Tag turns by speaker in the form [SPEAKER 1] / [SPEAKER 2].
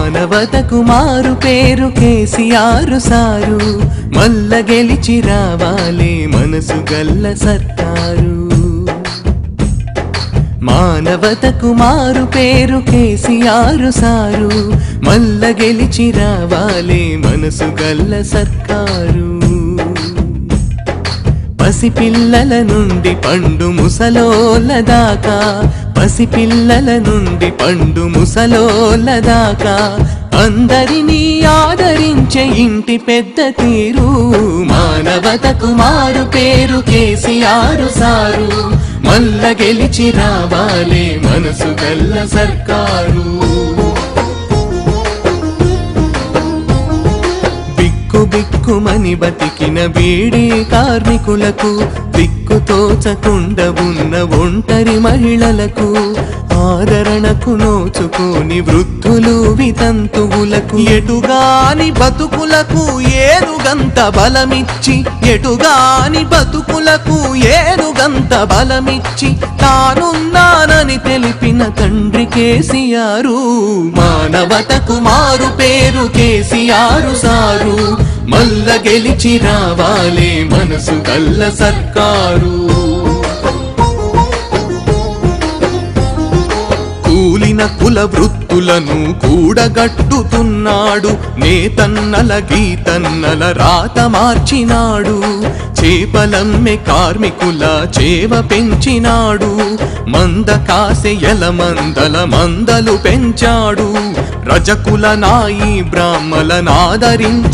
[SPEAKER 1] మానవతకు మారు పేరు కేసీఆర్ సారు మల్ల గెలిచి రావాలే మనసు గల్ల సర్కారు మానవతకు మారు పేరు కేసీఆర్ సారు మల్ల గెలిచి రావాలే మనసు గల్ల సర్కారు పసిపిల్లల నుండి పండు ముసలోల దాకా పసిపిల్లల నుండి పండు ముసలోల దాకా అందరినీ ఆదరించే ఇంటి పెద్ద తీరు మానవతకు మారు పేరు కేసీఆర్ సారు మల్ల గెలిచి రావాలే మనసు గల్ల సర్కారు బిక్కు బిక్కుమని బతికిన బీడీ కార్మికులకు దిక్కు తోచకుండా ఉన్న ఒంటరి మహిళలకు ఆదరణకు నోచుకోని వృద్ధులు వితంతువులకు ఎటుగాని బతుకులకు ఏనుగంత బలమిచ్చి ఎటుగాని బతుకులకు ఏనుగంత బలమిచ్చి తానున్నానని తెలిపిన తండ్రి కేసీఆరు మానవతకు మారు పేరు కేసీఆరు సారు మల్ల గెలిచి రావాలే మనసు గల్ల సర్కారు కూలిన కుల వృత్తులను కూడగట్టుతున్నాడు నేతన్నల గీతన్నల రాత మార్చినాడు చేపలమ్మె కార్మికుల చేవ పెంచినాడు మంద కాసె ఎల మందల మందలు పెంచాడు రజకుల నాయి బ్రాహ్మల నాదరించి